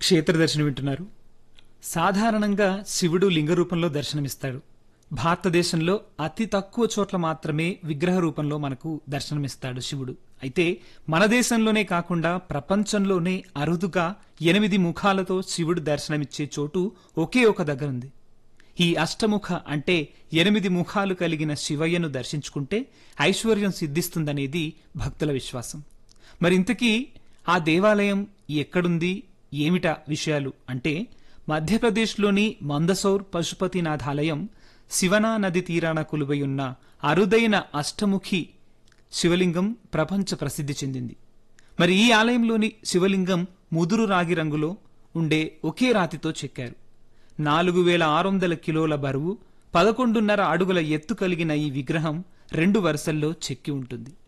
క్షేత్ర దర్శనం వింటున్నారు సాధారణంగా శివుడు లింగ రూపంలో దర్శనమిస్తాడు భారతదేశంలో అతి తక్కువ చోట్ల మాత్రమే విగ్రహ రూపంలో మనకు దర్శనమిస్తాడు శివుడు అయితే మన దేశంలోనే కాకుండా ప్రపంచంలోనే అరుదుగా ఎనిమిది ముఖాలతో శివుడు దర్శనమిచ్చే చోటు ఒకే ఒక దగ్గర ఉంది ఈ అష్టముఖ అంటే ఎనిమిది ముఖాలు కలిగిన శివయ్యను దర్శించుకుంటే ఐశ్వర్యం సిద్ధిస్తుందనేది భక్తుల విశ్వాసం మరి ఇంతకీ ఆ దేవాలయం ఎక్కడుంది ఏమిటా విషయాలు అంటే మధ్యప్రదేశ్లోని మందసౌర్ పశుపతినాథాలయం శివనా నది తీరాన కొలువై ఉన్న అరుదైన అష్టముఖి శివలింగం ప్రపంచ ప్రసిద్ధి చెందింది మరి ఈ ఆలయంలోని శివలింగం ముదురు రాగి రంగులో ఉండే ఒకే రాతితో చెక్కారు నాలుగు వేల ఆరు వందల కిలోల బరువు పదకొండున్నర అడుగుల ఎత్తు కలిగిన ఈ విగ్రహం రెండు వరుసల్లో చెక్కి ఉంటుంది